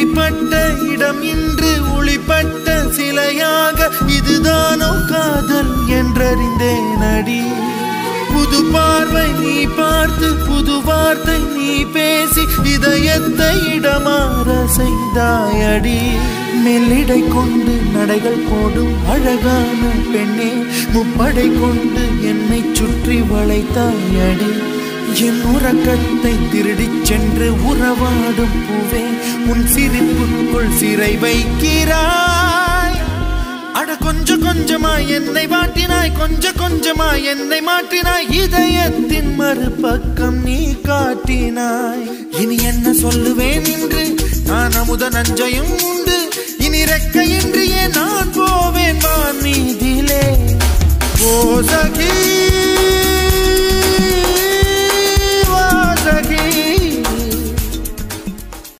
வெளிப்பட்ட இடம் இன்று ஒளிப்பட்ட சிலையாக இதுதானோ காதல் என்றறிந்தேன் அடி புது பார்வை நீ பார்த்து புது வார்த்தை நீ பேசி இதயத்தை இடமாற செய்தாயடி மெல்லிடை கொண்டு நடைகள் போடும் அழகான பெண்ணே முப்படை கொண்டு என்னை சுற்றி வளைத்தாயடி என் உறக்கத்தை திருடிச் சென்று உறவாடும் பூவே உன் சிரிப்புக்குள் சிறை வைக்கிறாய் அட கொஞ்சம் கொஞ்சமா என்னை வாட்டினாய் கொஞ்ச கொஞ்சமா என்னை மாற்றினாய் இதயத்தின் மறுபக்கம் நீ காட்டினாய் இனி என்ன சொல்லுவேன் என்று நான் அமுத நஞ்சையும் உண்டு இனி ரெக்கையின்றியே நான் போவேன் வான் மீதிலே ஓ சகி